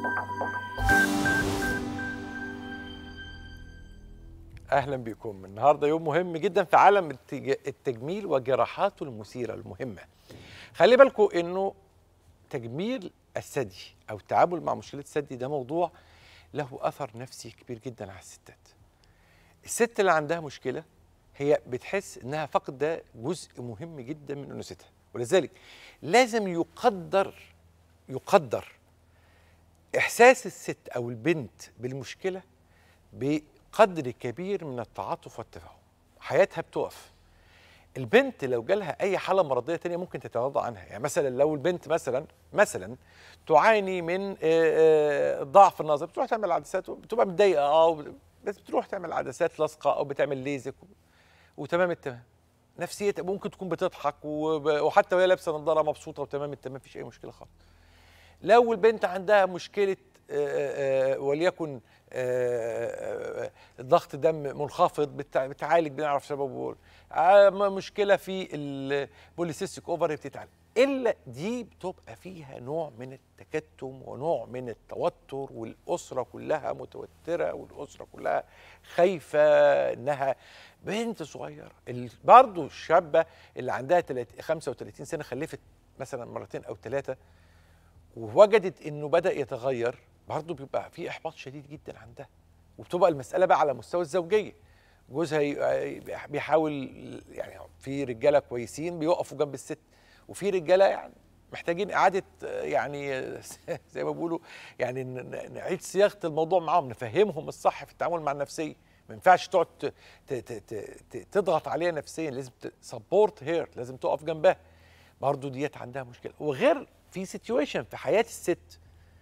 اهلا بكم النهارده يوم مهم جدا في عالم التج- التجميل وجراحاته المثيره المهمه خلي بالكم انه تجميل الثدي او التعامل مع مشكله الثدي ده موضوع له اثر نفسي كبير جدا على الستات الست اللي عندها مشكله هي بتحس انها فقد جزء مهم جدا من انوثتها ولذلك لازم يقدر يقدر احساس الست او البنت بالمشكله بقدر كبير من التعاطف والتفاهم حياتها بتقف البنت لو جالها اي حاله مرضيه تانية ممكن تتغاضى عنها يعني مثلا لو البنت مثلا مثلا تعاني من آه، آه، ضعف النظر بتروح تعمل عدسات بتبقى متضايقه اه بس بتروح تعمل عدسات لاصقه او بتعمل ليزك وتمام التمام نفسيتها ممكن تكون بتضحك وب- وحتى وهي لابسه نظاره مبسوطه وتمام التمام مفيش اي مشكله خالص لو البنت عندها مشكله آه، آه، وليكن آه، آه، ضغط دم منخفض بتع- بتعالج بنعرف سببه آه، م- مشكله في البوليسيستيك اوفري بتتعالج الا دي بتبقى فيها نوع من التكتم ونوع من التوتر والاسره كلها متوتره والاسره كلها خايفه انها بنت صغيره ال- برضه الشابه اللي عندها 30 35 سنه خلفت مثلا مرتين او ثلاثه ووجدت انه بدا يتغير برضه بيبقى في احباط شديد جدا عندها وبتبقى المساله بقى على مستوى الزوجيه جوزها ي- بيحاول يعني في رجاله كويسين بيقفوا جنب الست وفي رجاله يعني محتاجين اعاده يعني زي ما بيقولوا يعني ن- ن- نعيد صياغه الموضوع معاهم نفهمهم الصح في التعامل مع النفسيه ما ينفعش تقعد ت- ت- ت- ت- تضغط عليها نفسيا لازم سبورت هير لازم تقف جنبها برضه ديت عندها مشكله وغير في سيتويشن في حياه الست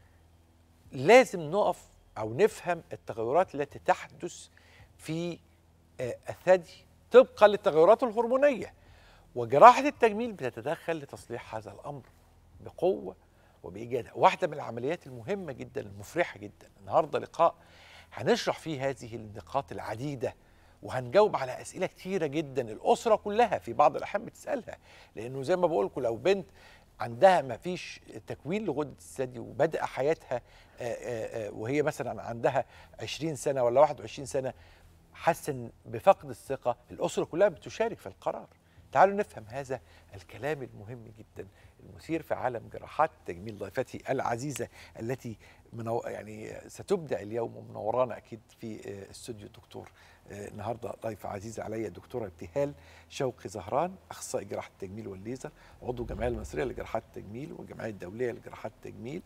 لازم نقف او نفهم التغيرات التي تحدث في آه، الثدي طبقا للتغيرات الهرمونيه وجراحه التجميل بتتدخل لتصليح هذا الامر بقوه وباجاده واحده من العمليات المهمه جدا المفرحه جدا النهارده لقاء هنشرح فيه هذه النقاط العديده وهنجاوب على اسئله كتيره جدا الاسره كلها في بعض الاحيان بتسالها لانه زي ما بقول لكم لو بنت عندها ما فيش تكوين لغده الثدي وبدأ حياتها آه، آه، آه، وهي مثلا عندها 20 سنه ولا 21 سنه حسن بفقد الثقه الاسره كلها بتشارك في القرار تعالوا نفهم هذا الكلام المهم جدا المثير في عالم جراحات تجميل ضيفتي العزيزه التي منو يعني ستبدع اليوم ومنورانا اكيد في آه، استوديو الدكتور آه، النهارده ضيفه عزيزه عليا دكتوره ابتهال شوقي زهران اخصائي جراحه التجميل والليزر عضو الجمعيه المصريه لجراحات التجميل والجمعيه الدوليه لجراحات التجميل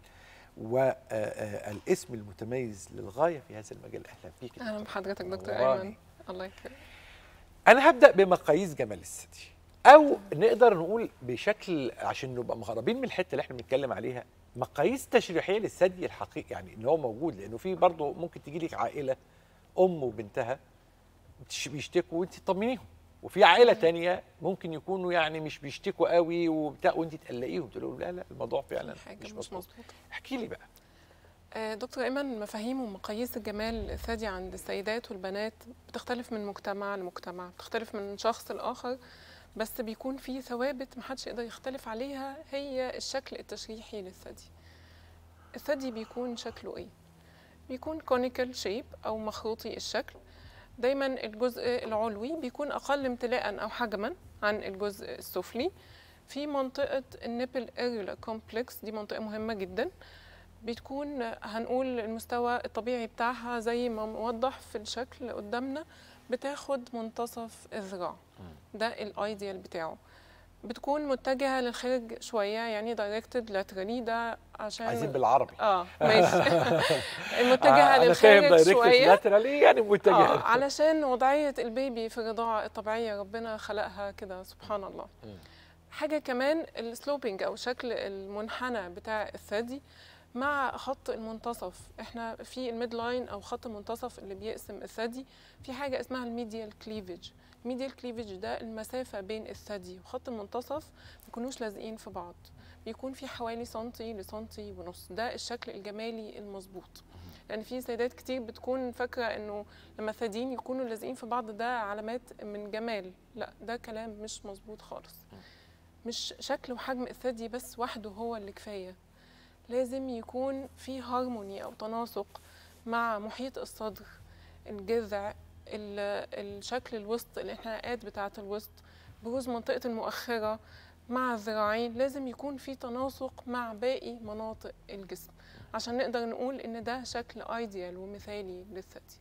والاسم المتميز للغايه في هذا المجال اهلا بيك يا اهلا دكتورة. بحضرتك دكتور نوراني. ايمن الله يكرمك انا هبدا بمقاييس جمال الثدي او نقدر نقول بشكل عشان نبقى مهربين من الحته اللي احنا بنتكلم عليها مقاييس تشريحيه للثدي الحقيقي يعني ان هو موجود لانه في برضه ممكن تيجي لك عائله ام وبنتها بتش- بيشتكوا وانت تطمنيهم وفي عائله تانية ممكن يكونوا يعني مش بيشتكوا قوي وبتاع وانت تقلقيهم تقول لهم لا لا الموضوع فعلا حاجه مش مش مظبوط مظبوطه احكي لي بقى آه، دكتور ايمن مفاهيم ومقاييس الجمال الثدي عند السيدات والبنات بتختلف من مجتمع لمجتمع بتختلف من شخص لاخر بس بيكون في ثوابت محدش يقدر يختلف عليها هي الشكل التشريحي للثدي الثدي بيكون شكله ايه بيكون كونيكال شيب او مخروطي الشكل دايما الجزء العلوي بيكون اقل امتلاء او حجما عن الجزء السفلي في منطقه النيبل اريولا كومبلكس دي منطقه مهمه جدا بتكون هنقول المستوى الطبيعي بتاعها زي ما موضح في الشكل قدامنا بتاخد منتصف الذراع ده الايديال بتاعه بتكون متجهه للخارج شويه يعني دايركتد لاترالي ده عشان عايزين بالعربي اه ماشي متجهه آه، أنا فاهم للخارج direct شويه lateral يعني متجهه اه علشان وضعيه البيبي في الرضاعه الطبيعيه ربنا خلقها كده سبحان الله مم. حاجه كمان السلوبينج او شكل المنحنى بتاع الثدي مع خط المنتصف احنا في الميد لاين او خط المنتصف اللي بيقسم الثدي في حاجه اسمها الميديال كليفج الميديال كليفج ده المسافه بين الثدي وخط المنتصف ما يكونوش لازقين في بعض بيكون في حوالي سنتي لسنتي ونص ده الشكل الجمالي المظبوط لان في سيدات كتير بتكون فاكره انه لما الثديين يكونوا لازقين في بعض ده علامات من جمال لا ده كلام مش مظبوط خالص مش شكل وحجم الثدي بس وحده هو اللي كفايه لازم يكون في هارموني او تناسق مع محيط الصدر الجذع ال- الشكل الوسط الانحناءات بتاعه الوسط بروز منطقه المؤخره مع الذراعين لازم يكون في تناسق مع باقي مناطق الجسم عشان نقدر نقول ان ده شكل ايديال ومثالي للثدي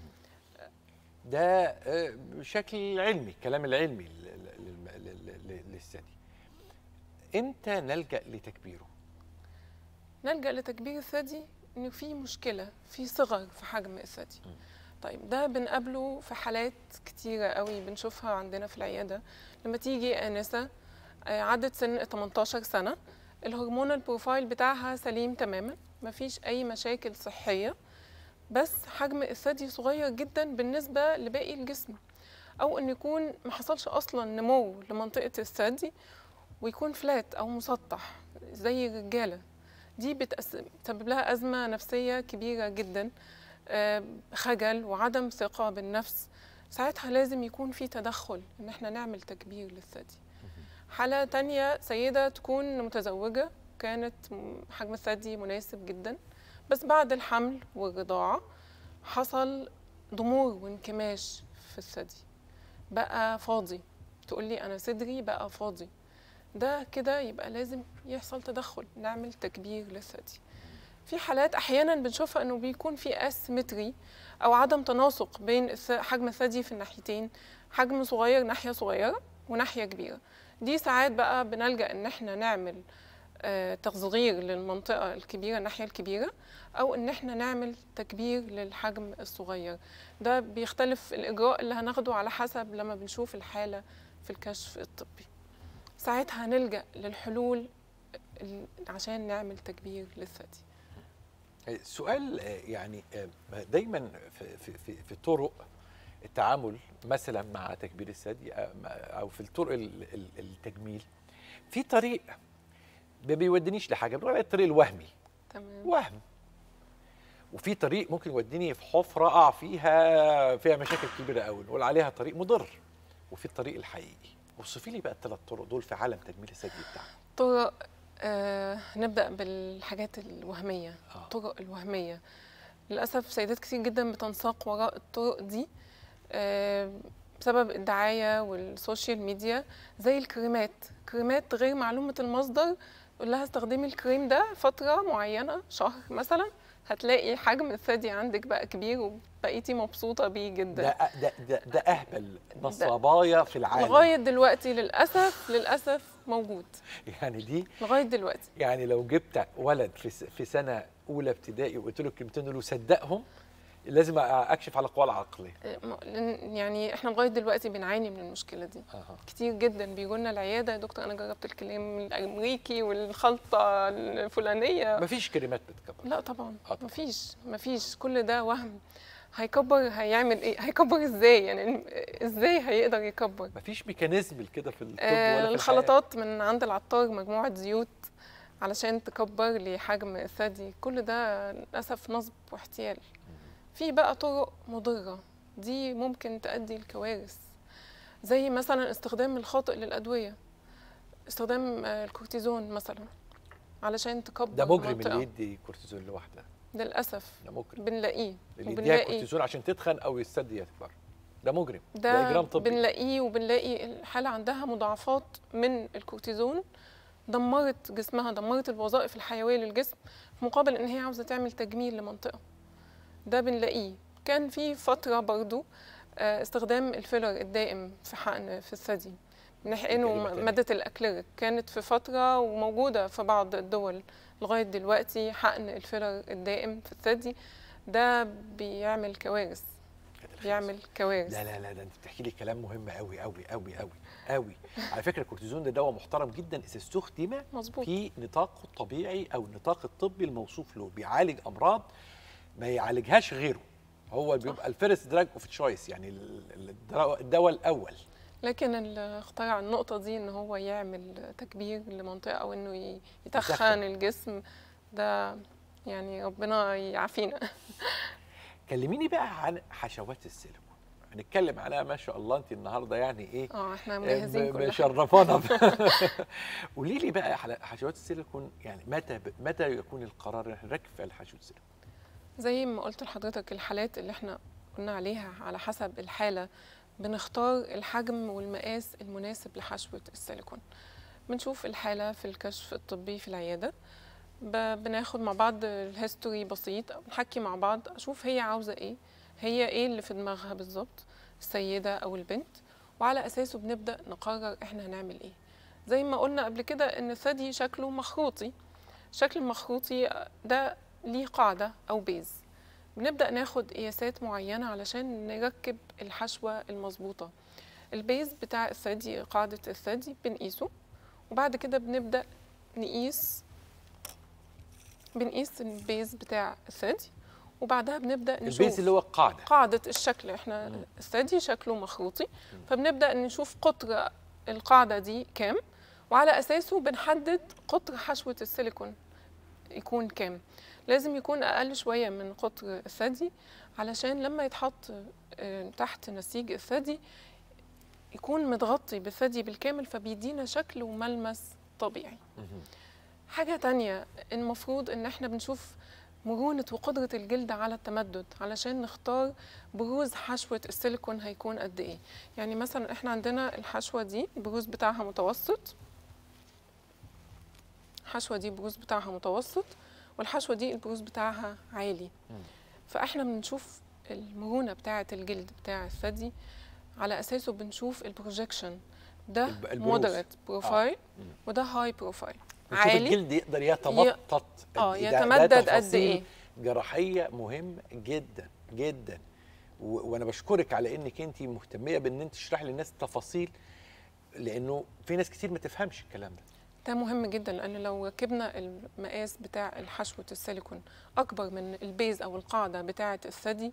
ده آه، بشكل علمي الكلام العلمي لل- لل- لل- لل- للثدي امتى نلجا لتكبيره نلجأ لتكبير الثدي إن في مشكلة في صغر في حجم الثدي م. طيب ده بنقابله في حالات كتيرة قوي بنشوفها عندنا في العيادة لما تيجي آنسة آه، عدت سن 18 سنة الهرمونال بروفايل بتاعها سليم تماما مفيش أي مشاكل صحية بس حجم الثدي صغير جدا بالنسبة لباقي الجسم أو إن يكون ما حصلش أصلا نمو لمنطقة الثدي ويكون فلات أو مسطح زي الرجالة دي بتأس- بتسبب لها أزمة نفسية كبيرة جدا آه، خجل وعدم ثقة بالنفس ساعتها لازم يكون في تدخل إن احنا نعمل تكبير للثدي حالة تانية سيدة تكون متزوجة كانت م- حجم الثدي مناسب جدا بس بعد الحمل والرضاعة حصل ضمور وانكماش في الثدي بقى فاضي تقولي أنا صدري بقى فاضي ده كده يبقى لازم يحصل تدخل نعمل تكبير للثدي في حالات احيانا بنشوفها انه بيكون في اسيمتري او عدم تناسق بين الث- حجم الثدي في الناحيتين حجم صغير ناحيه صغيره وناحيه كبيره دي ساعات بقى بنلجا ان احنا نعمل آه، تصغير للمنطقه الكبيره الناحيه الكبيره او ان احنا نعمل تكبير للحجم الصغير ده بيختلف الاجراء اللي هناخده على حسب لما بنشوف الحاله في الكشف الطبي ساعتها نلجأ للحلول ال- عشان نعمل تكبير للثدي سؤال آه، يعني آه، دايما في في في, في طرق التعامل مثلا مع تكبير الثدي آه، او في الطرق ال- ال- التجميل في طريق ما بيودينيش لحاجه بنقول عليه الطريق الوهمي تمام وهم وفي طريق ممكن يوديني في حفره اقع فيها فيها مشاكل كبيره قوي نقول عليها طريق مضر وفي الطريق الحقيقي وصفي لي بقى الثلاث طرق دول في عالم تجميل الثدي بتاعنا طرق آه نبدأ بالحاجات الوهمية آه. الطرق الوهمية للأسف سيدات كتير جدا بتنساق وراء الطرق دي آه بسبب الدعاية والسوشيال ميديا زي الكريمات كريمات غير معلومة المصدر يقول لها استخدمي الكريم ده فترة معينة شهر مثلا هتلاقي حجم الثدي عندك بقى كبير وبقيتي مبسوطة بيه جدا ده ده ده, ده اهبل نصابايا في العالم لغاية دلوقتي للأسف للأسف موجود يعني دي لغاية دلوقتي يعني لو جبت ولد في س- في سنه اولى ابتدائي وقلت له الكلمتين دول وصدقهم لازم اكشف على القوى العقليه م- لأن- يعني احنا لغايه دلوقتي بنعاني من المشكله دي أها. كتير جدا بيجوا لنا العياده يا دكتور انا جربت الكريم الامريكي والخلطه الفلانيه مفيش كلمات بتكبر لا طبعا آه طبعاً. مفيش مفيش كل ده وهم هيكبر هيعمل ايه هيكبر ازاي يعني ازاي هيقدر يكبر مفيش ميكانيزم كده في الطب آه ولا في الحياة. الخلطات من عند العطار مجموعه زيوت علشان تكبر لي حجم الثدي كل ده للاسف نصب واحتيال في بقى طرق مضره دي ممكن تؤدي لكوارث زي مثلا استخدام الخاطئ للادويه استخدام آه، الكورتيزون مثلا علشان تكبر ده مجرم المنطقة. اللي يدي كورتيزون لوحده للاسف ده مجرم بنلاقيه اللي يديها وبنلاقي كورتيزون عشان تتخن او يستدي يكبر ده مجرم ده, ده اجرام طبي بنلاقيه وبنلاقي الحالة عندها مضاعفات من الكورتيزون دمرت جسمها دمرت الوظائف الحيوية للجسم في مقابل ان هي عاوزة تعمل تجميل لمنطقة ده بنلاقيه كان في فترة برضو آه، استخدام الفيلر الدائم في حقن في الثدي بنحقنه كلمة تانية. مادة الأكليريك كانت في فترة وموجودة في بعض الدول لغاية دلوقتي حقن الفيلر الدائم في الثدي ده بيعمل كوارث بيعمل كوارث لا لا لا ده انت بتحكي لي كلام مهم قوي قوي قوي قوي قوي على فكره الكورتيزون ده دواء محترم جدا اذا استخدم مظبوط في نطاقه الطبيعي او النطاق الطبي الموصوف له بيعالج امراض ما يعالجهاش غيره هو بيبقى الفيرست دراج اوف تشويس يعني ال- ال- الدواء- الدواء الاول لكن اللي اخترع النقطة دي ان هو يعمل تكبير لمنطقة او انه ي- يسخن. يتخن الجسم ده يعني ربنا يعافينا كلميني بقى عن حشوات السيليكون هنتكلم عليها ما شاء الله انت النهارده يعني ايه اه احنا مجهزين كل حاجه مشرفانا قولي لي بقى على حشوات السيليكون يعني متى ب... متى يكون القرار ان احنا نركب فيها الحشوات السيليكون؟ زي ما قلت لحضرتك الحالات اللي احنا قلنا عليها على حسب الحاله بنختار الحجم والمقاس المناسب لحشوه السيليكون بنشوف الحاله في الكشف الطبي في العياده ب- بناخد مع بعض الهيستوري بسيط أو نحكي مع بعض اشوف هي عاوزه ايه هي ايه اللي في دماغها بالظبط السيده او البنت وعلى اساسه بنبدا نقرر احنا هنعمل ايه زي ما قلنا قبل كده ان الثدي شكله مخروطي شكل المخروطي ده ليه قاعده او بيز بنبدا ناخد قياسات معينه علشان نركب الحشوه المظبوطه البيز بتاع الثدي قاعده الثدي بنقيسه وبعد كده بنبدا نقيس بنقيس البيز بتاع الثدي وبعدها بنبدا نشوف البيز اللي هو القاعده قاعدة الشكل احنا مم. الثدي شكله مخروطي فبنبدأ نشوف قطر القاعدة دي كام وعلى أساسه بنحدد قطر حشوة السيليكون يكون كام لازم يكون أقل شوية من قطر الثدي علشان لما يتحط آه، تحت نسيج الثدي يكون متغطي بالثدي بالكامل فبيدينا شكل وملمس طبيعي مهم. حاجة تانية المفروض إن إحنا بنشوف مرونة وقدرة الجلد على التمدد علشان نختار بروز حشوة السيليكون هيكون قد إيه يعني مثلا إحنا عندنا الحشوة دي البروز بتاعها متوسط الحشوة دي البروز بتاعها متوسط والحشوة دي البروز بتاعها عالي مم. فإحنا بنشوف المرونة بتاعة الجلد بتاع الثدي على أساسه بنشوف البروجيكشن ده الب- البروز. مودريت بروفايل مم. وده هاي بروفايل بنشوف عالي الجلد يقدر يتمطط قد اه إيه. ده- ده يتمدد قد تفاصيل ايه جراحيه مهم جدا جدا و- وانا بشكرك على انك انت مهتميه بان انت تشرحي للناس التفاصيل لانه في ناس كتير ما تفهمش الكلام ده ده مهم جدا لان لو ركبنا المقاس بتاع الحشوة السيليكون اكبر من البيز او القاعده بتاعه الثدي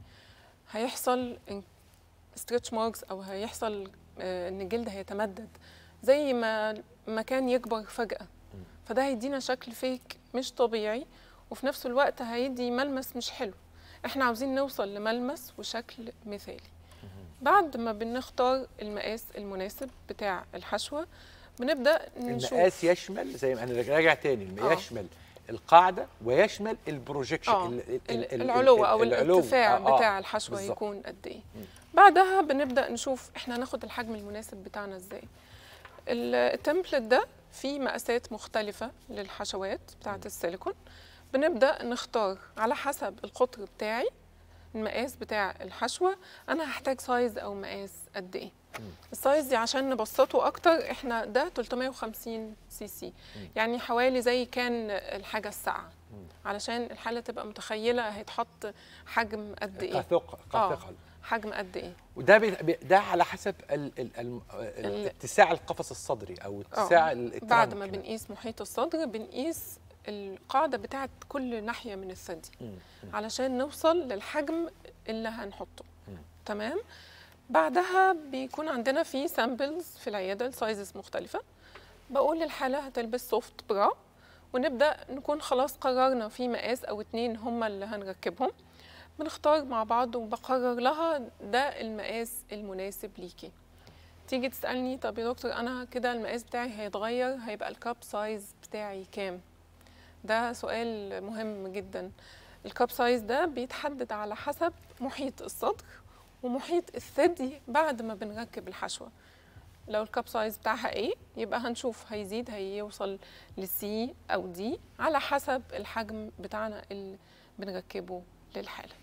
هيحصل ستريتش ماركس او هيحصل آه، ان الجلد هيتمدد زي ما مكان يكبر فجاه فده هيدينا شكل فيك مش طبيعي وفي نفس الوقت هيدي ملمس مش حلو احنا عاوزين نوصل لملمس وشكل مثالي بعد ما بنختار المقاس المناسب بتاع الحشوه بنبدا نشوف المقاس يشمل زي ما انا راجع تاني الم- آه. يشمل القاعده ويشمل البروجيكشن آه. ال- ال- ال- ال- العلو او العلو. الارتفاع آه، آه. بتاع الحشوه بالظبط. يكون قد ايه مم. بعدها بنبدا نشوف احنا هناخد الحجم المناسب بتاعنا ازاي ال- التمبلت ده فيه مقاسات مختلفه للحشوات بتاعه السيليكون بنبدا نختار على حسب القطر بتاعي المقاس بتاع الحشوه انا هحتاج سايز او مقاس قد ايه مم. السايز دي عشان نبسطه اكتر احنا ده 350 سي سي يعني حوالي زي كان الحاجه الساعه مم. علشان الحاله تبقى متخيله هيتحط حجم قد ايه كثق آه. كثقل حجم قد ايه وده بي بي- ده على حسب ال ال ال ال اتساع القفص الصدري او اتساع ال- بعد ما الترنك. بنقيس محيط الصدر بنقيس القاعده بتاعت كل ناحيه من الثدي مم. مم. علشان نوصل للحجم اللي هنحطه مم. تمام بعدها بيكون عندنا في سامبلز في العياده السايزز مختلفه بقول للحاله هتلبس سوفت برا ونبدا نكون خلاص قررنا في مقاس او اتنين هما اللي هنركبهم بنختار مع بعض وبقرر لها ده المقاس المناسب ليكي تيجي تسالني طب يا دكتور انا كده المقاس بتاعي هيتغير هيبقى الكاب سايز بتاعي كام ده سؤال مهم جدا الكاب سايز ده بيتحدد على حسب محيط الصدر ومحيط الثدي بعد ما بنركب الحشوه لو الكاب سايز بتاعها ايه يبقى هنشوف هيزيد هيوصل لسي او دي على حسب الحجم بتاعنا اللي بنركبه للحاله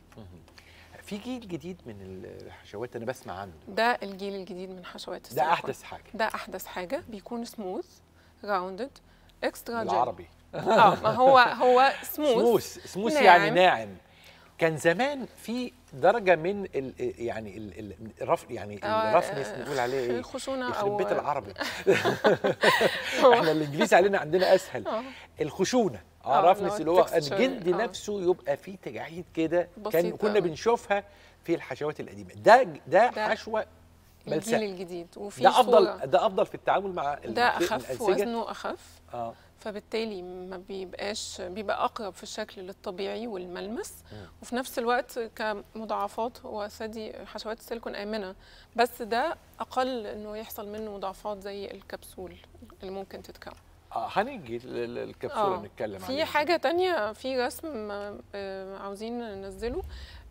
في جيل جديد من الحشوات انا بسمع عنه ده الجيل الجديد من حشوات ده السيليكون احدث حاجه ده احدث حاجه بيكون سموث راوندد اكسترا جل بالعربي اه ما هو هو سموث سموث سموث ناعم. يعني ناعم كان زمان في درجه من ال يعني ال ال الرف يعني آه، الرفنس آه، نقول عليه ايه خشونه يخرب او بيت العربي هو- احنا الانجليزي علينا عندنا اسهل آه. الخشونه آه، اه رفنس اللي اللي هو هو الtexture، الجلد آه. نفسه يبقى فيه تجاعيد كده كان بسيطة كنا أوي. بنشوفها في الحشوات القديمه ده ده ده حشوه الجيل ملساء الجديد وفي ده صورة افضل ده افضل في التعامل مع ال- ده اخف الأنسجة. وزنه اخف اه فبالتالي ما بيبقاش بيبقى اقرب في الشكل للطبيعي والملمس مم. وفي نفس الوقت كمضاعفات هو ثدي حشوات السيليكون امنه بس ده اقل انه يحصل منه مضاعفات زي الكبسول اللي ممكن تتكون آه هنيجي لل- للكبسوله آه. نتكلم في عليها. حاجة تانية في رسم آه، عاوزين ننزله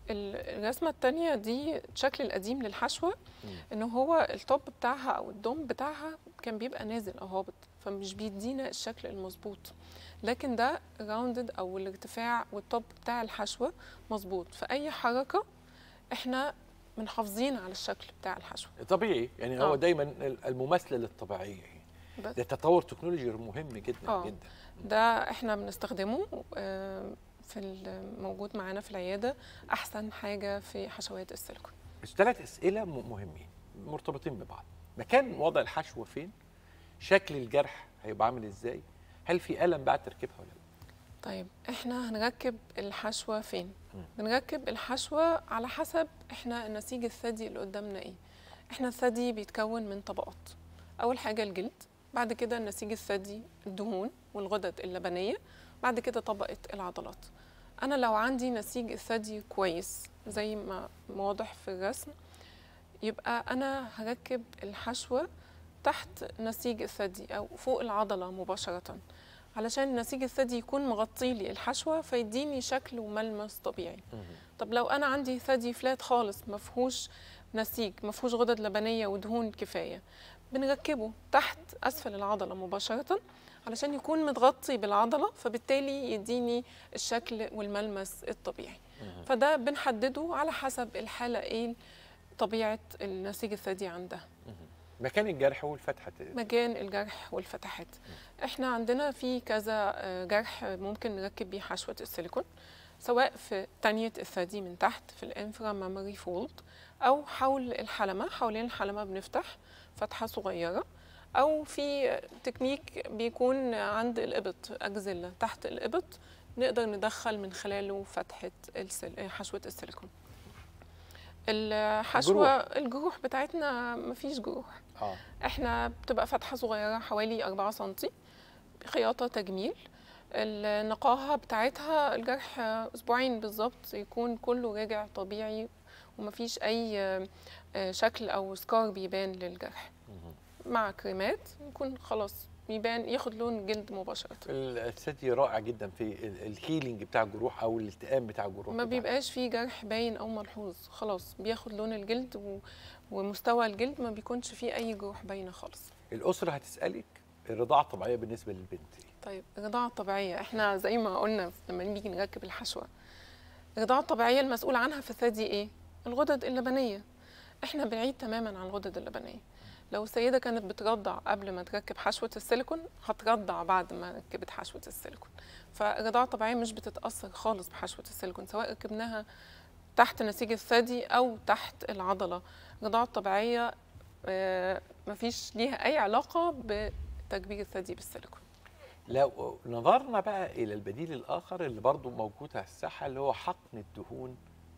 ال- الرسمة التانية دي الشكل القديم للحشوة مم. ان هو التوب بتاعها او الدوم بتاعها كان بيبقى نازل او هابط فمش بيدينا الشكل المظبوط لكن ده راوندد او الارتفاع والتوب بتاع الحشوة مظبوط فأي حركة احنا محافظين على الشكل بتاع الحشوة طبيعي يعني هو آه. دايما المماثله للطبيعيه بس ده تطور تكنولوجي مهم جدا آه. جدا ده احنا بنستخدمه آه، في الموجود معانا في العيادة أحسن حاجة في حشوات السيليكون بس ثلاث اسئله م- مهمين مرتبطين ببعض مكان وضع الحشوه فين شكل الجرح هيبقى عامل ازاي هل في الم بعد تركيبها ولا لا طيب احنا هنركب الحشوة فين؟ مم. بنركب الحشوة على حسب احنا نسيج الثدي اللي قدامنا ايه احنا الثدي بيتكون من طبقات اول حاجة الجلد بعد كده نسيج الثدي الدهون والغدد اللبنية بعد كده طبقة العضلات انا لو عندي نسيج الثدي كويس زي ما ما واضح في الرسم يبقى انا هركب الحشوة تحت نسيج الثدي او فوق العضلة مباشرة علشان نسيج الثدي يكون مغطي لي الحشوه فيديني شكل وملمس طبيعي طب لو انا عندي ثدي فلات خالص ما فيهوش نسيج ما فيهوش غدد لبنيه ودهون كفايه بنركبه تحت اسفل العضله مباشره علشان يكون متغطي بالعضله فبالتالي يديني الشكل والملمس الطبيعي فده بنحدده على حسب الحاله ايه طبيعه النسيج الثدي عندها مكان الجرح والفتحه مكان الجرح والفتحات احنا عندنا في كذا آه، جرح ممكن نركب بيه حشوة السيليكون سواء في تانية الثدي من تحت في الانفرا مامري فولد او حول الحلمة حوالين الحلمة بنفتح فتحة صغيرة او في تكنيك بيكون عند الابط اجزلة تحت الابط نقدر ندخل من خلاله فتحة السل... حشوة السيليكون الحشوة الجروح بتاعتنا مفيش جروح اه احنا بتبقى فتحة صغيرة حوالي 4 سنتي خياطة تجميل النقاهة بتاعتها الجرح أسبوعين بالظبط يكون كله راجع طبيعي ومفيش أي آه، شكل أو سكار بيبان للجرح مع كريمات يكون خلاص يبان ياخد لون جلد مباشرة الثدي رائع جدا في ال- الهيلينج بتاع الجروح او الالتئام بتاع الجروح ما بتاعنا. بيبقاش فيه جرح باين أو ملحوظ خلاص بياخد لون الجلد و... ومستوى الجلد ما بيكونش فيه أي جروح باينة خالص الاسره هتسالك الرضاعه الطبيعيه بالنسبه للبنت إيه؟ طيب الرضاعة الطبيعية احنا زي ما قلنا لما نيجي نركب الحشوة الرضاعة الطبيعية المسؤول عنها في الثدي ايه؟ الغدد اللبنية احنا بعيد تماما عن الغدد اللبنية لو السيدة كانت بترضع قبل ما تركب حشوة السيليكون هترضع بعد ما ركبت حشوة السيليكون فالرضاعة الطبيعية مش بتتأثر خالص بحشوة السيليكون سواء ركبناها تحت نسيج الثدي أو تحت العضلة الرضاعة الطبيعية آه، مفيش ليها أي علاقة بتكبير الثدي بالسيليكون لو نظرنا بقى الى البديل الاخر اللي برضو موجود على الساحه اللي هو حقن الدهون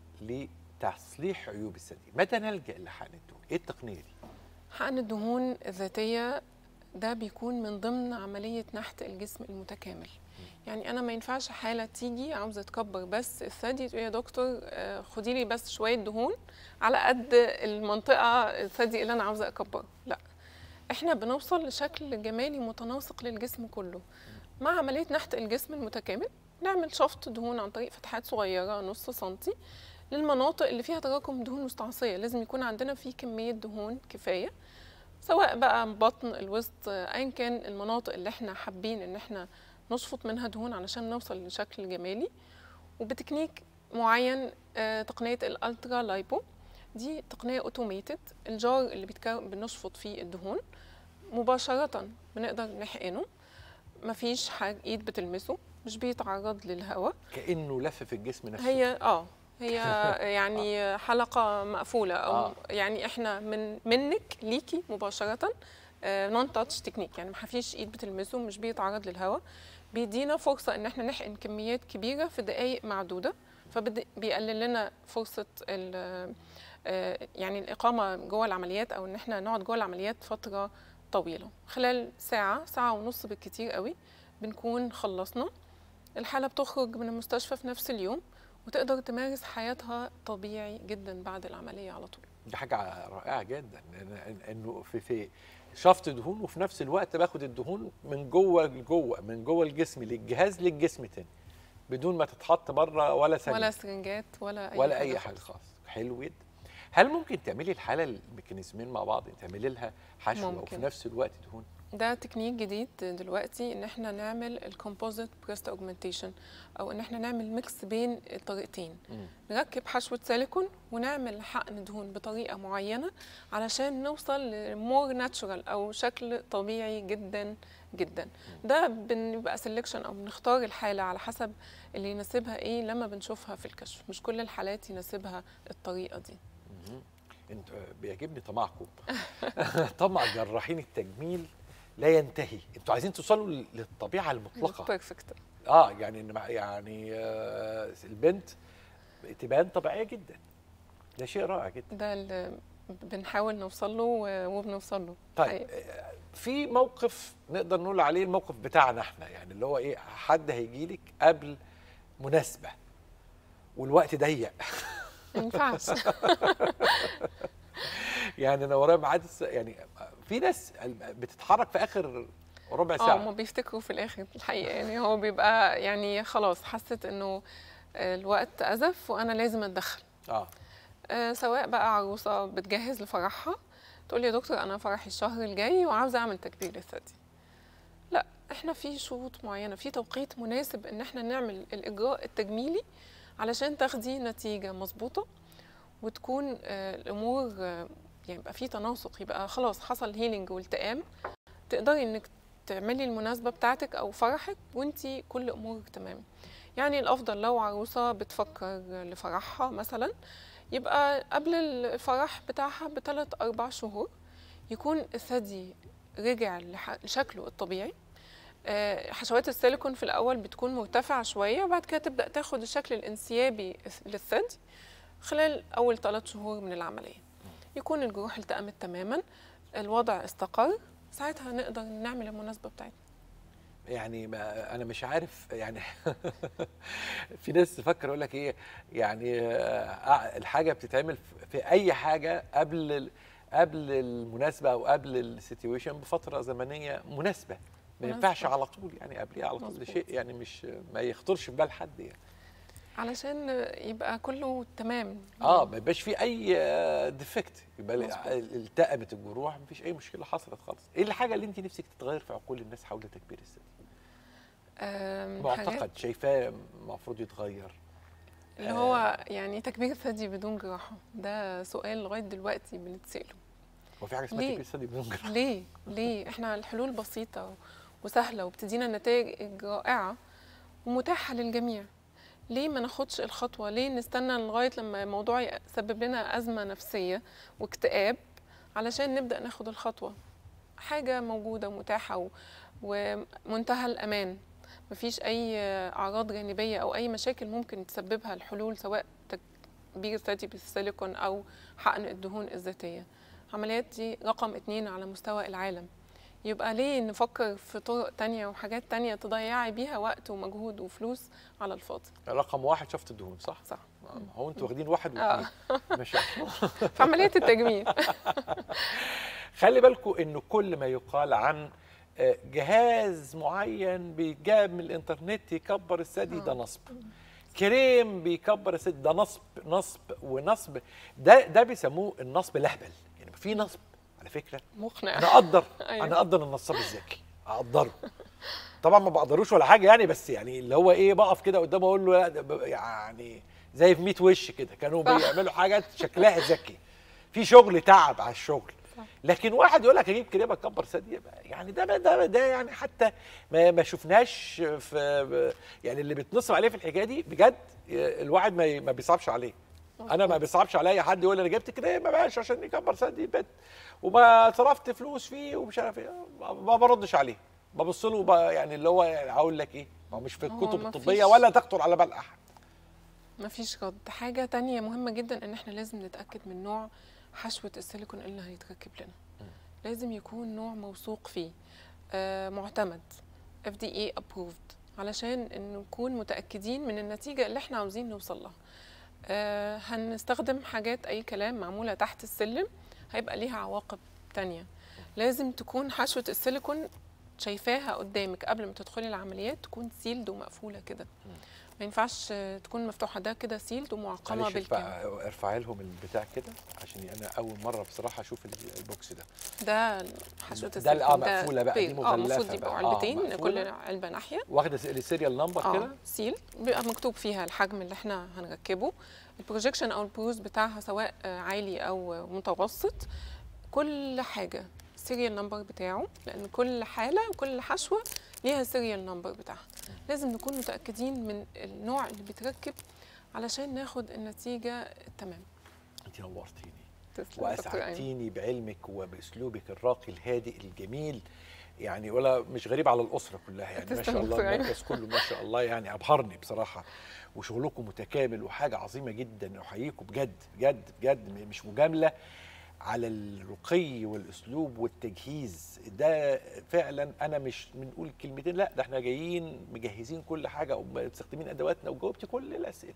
لتصليح عيوب الثدي متى نلجا لحقن الدهون ايه التقنيه دي حقن الدهون الذاتية ده بيكون من ضمن عملية نحت الجسم المتكامل يعني أنا ما ينفعش حالة تيجي عاوزة تكبر بس الثدي تقول يا دكتور آه، خدي لي بس شوية دهون على قد المنطقة الثدي اللي أنا عاوزة أكبر لا إحنا بنوصل لشكل جمالي متناسق للجسم كله مع عملية نحت الجسم المتكامل نعمل شفط دهون عن طريق فتحات صغيرة نص سنتي للمناطق اللي فيها تراكم دهون مستعصية لازم يكون عندنا فيه كمية دهون كفاية سواء بقى بطن الوسط آه، ايا كان المناطق اللي احنا حابين ان احنا نشفط منها دهون علشان نوصل لشكل جمالي وبتكنيك معين آه، تقنية الالترا لايبو دي تقنية اوتوميتد الجار اللي بيتكون بنشفط فيه الدهون مباشرة بنقدر نحقنه مفيش حاجة ايد بتلمسه مش بيتعرض للهواء كانه لف في الجسم نفسه هي اه هي يعني حلقة مقفولة أو آه. آه. يعني إحنا من منك ليكي مباشرة نون تاتش تكنيك يعني ما فيش إيد بتلمسه مش بيتعرض للهواء بيدينا فرصة إن إحنا نحقن كميات كبيرة في دقايق معدودة فبيقلل لنا فرصة ال- آه، يعني الإقامة جوه العمليات أو إن إحنا نقعد جوه العمليات فترة طويلة خلال ساعة ساعة ونص بالكتير قوي بنكون خلصنا الحالة بتخرج من المستشفى في نفس اليوم وتقدر تمارس حياتها طبيعي جدا بعد العملية على طول دي حاجه رائعه جدا إن- إن- انه في في شفط دهون وفي نفس الوقت باخد الدهون من جوه لجوه من جوه الجسم للجهاز للجسم تاني بدون ما تتحط بره ولا ثانيه ولا سرنجات ولا أي ولا اي حاجه خالص. خالص حلو جدا هل ممكن تعملي الحاله الميكانيزمين مع بعض تعملي لها حشو وفي ممكن. نفس الوقت دهون ده تكنيك جديد دلوقتي ان احنا نعمل الكومبوزيت بريست اوجمنتيشن او ان احنا نعمل ميكس بين الطريقتين مم. نركب حشوة سيليكون ونعمل حقن دهون بطريقة معينة علشان نوصل لمور ناتشورال أو شكل طبيعي جدا جدا ده بنبقى سelection أو بنختار الحالة على حسب اللي يناسبها إيه لما بنشوفها في الكشف مش كل الحالات يناسبها الطريقة دي مهم. انت بيعجبني طمعكم طمع جراحين التجميل لا ينتهي انتوا عايزين توصلوا للطبيعه المطلقه بيرفكت اه يعني إن مع- يعني آه البنت تبان طبيعيه جدا ده شيء رائع جدا ده اللي بنحاول نوصل له و- وبنوصل له طيب حقيقي. آه، في موقف نقدر نقول عليه الموقف بتاعنا احنا يعني اللي هو ايه حد هيجي لك قبل مناسبه والوقت ضيق ما ينفعش يعني انا ورايا ميعاد الس- يعني في ناس بتتحرك في اخر ربع اه ساعه هما بيفتكروا في الاخر الحقيقه يعني هو بيبقى يعني خلاص حست انه الوقت ازف وانا لازم اتدخل اه آه، سواء بقى عروسه بتجهز لفرحها تقول لي يا دكتور انا فرحي الشهر الجاي وعاوزه اعمل تكبير للثدي لا احنا في شروط معينه في توقيت مناسب ان احنا نعمل الاجراء التجميلي علشان تاخدي نتيجه مظبوطه وتكون آه، الامور آه، يعني يبقى في تناسق يبقى خلاص حصل هيلينج والتئام تقدري انك تعملي المناسبه بتاعتك او فرحك وانتي كل امورك تمام يعني الافضل لو عروسه بتفكر لفرحها مثلا يبقى قبل الفرح بتاعها بثلاث أربع شهور يكون الثدي رجع لح- لشكله الطبيعي آه، حشوات السيليكون في الأول بتكون مرتفعة شوية وبعد كده تبدأ تاخد الشكل الانسيابي للثدي خلال أول ثلاث شهور من العملية يكون الجروح التأمت تماما الوضع استقر ساعتها نقدر نعمل المناسبة بتاعتنا يعني ما انا مش عارف يعني في ناس تفكر يقول لك ايه يعني آه، الحاجه بتتعمل في- في اي حاجه قبل ال- قبل المناسبه او قبل السيتويشن بفتره زمنيه مناسبه ما مناسبة. ينفعش على طول يعني قبليها على طول ده مظبوط. شيء يعني مش ما يخطرش في بال حد يعني علشان يبقى كله تمام اه ما يبقاش في اي ديفكت يبقى ال- مظبوط. التأمت الجروح ما فيش اي مشكله حصلت خالص ايه الحاجه اللي انت نفسك تتغير في عقول الناس حول تكبير السن آم، حاجات معتقد شايفاه المفروض يتغير اللي هو يعني تكبير الثدي بدون جراحة ده سؤال لغاية دلوقتي بنتسأله هو في حاجه اسمها ليه؟ تكبير الثدي بدون جراحه ليه ليه احنا الحلول بسيطة وسهلة وبتدينا نتائج رائعة ومتاحة للجميع ليه ما ناخدش الخطوة ليه نستنى لغاية لما الموضوع يسبب لنا أزمة نفسية واكتئاب علشان نبدأ ناخد الخطوة حاجة موجودة متاحة و- ومنتهى الأمان مفيش أي أعراض جانبية أو أي مشاكل ممكن تسببها الحلول سواء تكبير ثدي بالسيليكون أو حقن الدهون الذاتية العمليات دي رقم اتنين على مستوى العالم يبقى ليه نفكر في طرق تانية وحاجات تانية تضيعي بيها وقت ومجهود وفلوس على الفاضي رقم واحد شفت الدهون صح؟ صح آه، هو انتوا واخدين واحد آه. واثنين ما شاء الله في عملية التجميل خلي بالكم انه كل ما يقال عن آه، جهاز معين بيتجاب من الانترنت يكبر الثدي ده نصب كريم بيكبر الثدي ده نصب نصب ونصب ده ده بيسموه النصب الاهبل يعني في نصب على فكره مقنع انا اقدر أيوة. انا اقدر النصاب الذكي اقدره طبعا ما بقدروش ولا حاجه يعني بس يعني اللي هو ايه بقف كده قدامه اقول له لا ده ب- يعني زي في 100 وش كده كانوا صح. بيعملوا حاجات شكلها ذكي في شغل تعب على الشغل صح. لكن واحد يقول لك اجيب كريمه اكبر ثدي يبقى يعني ده ده ده يعني حتى ما ما شفناش في يعني اللي بيتنصب عليه في الحكايه دي بجد الواحد ما ما بيصعبش عليه انا ما بيصعبش عليا حد يقول لي انا جبت كريمه ماشي عشان يكبر ثدي البيت وما صرفت فلوس فيه ومش عارف ايه ما بردش عليه ببص له بقى يعني اللي هو يعني هقول لك ايه ما هو مش في هو الكتب ما الطبيه فيش- ولا تخطر على بال احد مفيش رد حاجة تانية مهمة جدا ان احنا لازم نتأكد من نوع حشوة السيليكون اللي هيتركب لنا لازم يكون نوع موثوق فيه آه معتمد FDA approved علشان إن نكون متأكدين من النتيجة اللي احنا عاوزين نوصل لها آه هنستخدم حاجات أي كلام معمولة تحت السلم هيبقى ليها عواقب تانية لازم تكون حشوة السيليكون شايفاها قدامك قبل ما تدخلي العمليات تكون سيلد ومقفولة كده ما ينفعش آه، تكون مفتوحة ده كده سيلد ومعقمة معلش بالكامل بقى ارفعي لهم البتاع كده عشان انا اول مره بصراحه اشوف ال- البوكس ده ده حشوة ده اللي- آه، السيليكون مقفولة بقى، دي بيض. اه المفروض مغلفة يبقوا بقى. آه، علبتين مقفولة. كل علبة ناحية واخده السيريال نمبر اه كده سيل بيبقى مكتوب فيها الحجم اللي احنا هنركبه البروجيكشن او البروز بتاعها سواء آه، عالي او متوسط كل حاجه السيريال نمبر بتاعه لان كل حاله وكل حشوه ليها السيريال نمبر بتاعها لازم نكون متاكدين من النوع اللي بيتركب علشان ناخد النتيجه التمام انت نورتيني تسلم يا دكتور أيمن. واسعدتيني بعلمك وباسلوبك الراقي الهادئ الجميل يعني ولا مش غريب على الاسره كلها يعني ما تسلم شاء الله دكتور أيمن. المركز كله ما شاء الله يعني ابهرني بصراحه وشغلكم متكامل وحاجه عظيمه جدا احييكم بجد بجد بجد م- مش مجامله على الرقي والاسلوب والتجهيز ده فعلا انا مش بنقول كلمتين لا ده احنا جايين مجهزين كل حاجه ومستخدمين ادواتنا وجاوبتي كل الاسئله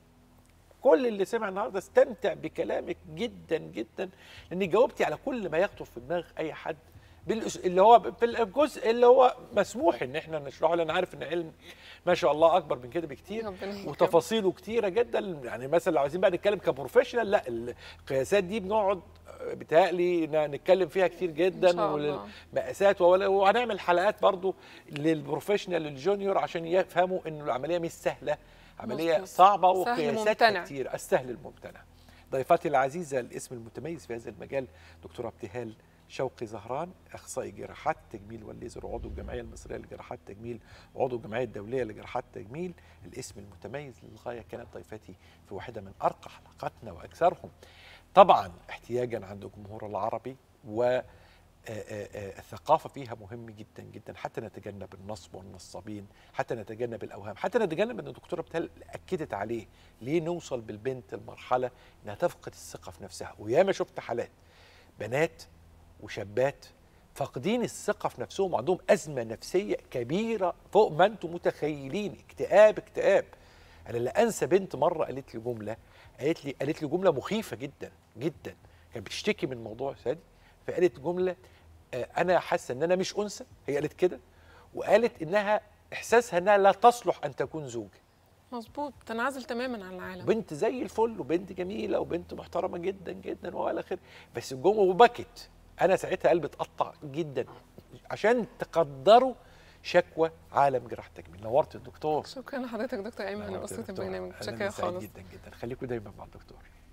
كل اللي سمع النهارده استمتع بكلامك جدا جدا لانك جاوبتي على كل ما يخطر في دماغ اي حد بالأس... اللي هو في الجزء اللي هو مسموح ان احنا نشرحه لان عارف ان علم ما شاء الله اكبر من كده بكتير ربنا يكرمك. وتفاصيله كتيره جدا يعني مثلا لو عايزين بقى نتكلم كبروفيشنال لا القياسات دي بنقعد بتهيألي ن- نتكلم فيها كتير جدا إن شاء الله. والمقاسات ولا- وهنعمل حلقات برضو للبروفيشنال للجونيور عشان يفهموا ان العمليه مش سهله عمليه مظبوط. صعبه سهل وقياساتها ممتنع. كتير السهل الممتنع ضيفتي العزيزه الاسم المتميز في هذا المجال دكتوره ابتهال شوقي زهران اخصائي جراحات التجميل والليزر وعضو الجمعيه المصريه لجراحات التجميل وعضو الجمعيه الدوليه لجراحات التجميل الاسم المتميز للغايه كانت ضيفتي في واحده من ارقى حلقاتنا واكثرهم طبعا احتياجا عند الجمهور العربي و آه، آه، آه، الثقافة فيها مهم جدا جدا حتى نتجنب النصب والنصابين حتى نتجنب الأوهام حتى نتجنب أن الدكتورة بتهل أكدت عليه ليه نوصل بالبنت المرحلة أنها تفقد الثقة في نفسها وياما شفت حالات بنات وشابات فاقدين الثقة في نفسهم وعندهم أزمة نفسية كبيرة فوق ما أنتم متخيلين اكتئاب اكتئاب أنا لا أنسى بنت مرة قالت لي جملة قالت لي قالت لي جملة مخيفة جدا جدا كانت بتشتكي من موضوع ثدي فقالت جملة آه، أنا حاسة إن أنا مش أنثى هي قالت كده وقالت إنها إحساسها إنها لا تصلح أن تكون زوجة مظبوط تنعزل تماما عن العالم بنت زي الفل وبنت جميله وبنت محترمه جدا جدا والى اخره بس الجمله وبكت انا ساعتها قلبي اتقطع جدا عشان تقدروا شكوى عالم جراحه التجميل نورت الدكتور شكرا لحضرتك دكتور ايمن نورت واسره الدكتور. البرنامج أنا شكرا سعيد خالص جدا جدا خليكم دايما مع الدكتور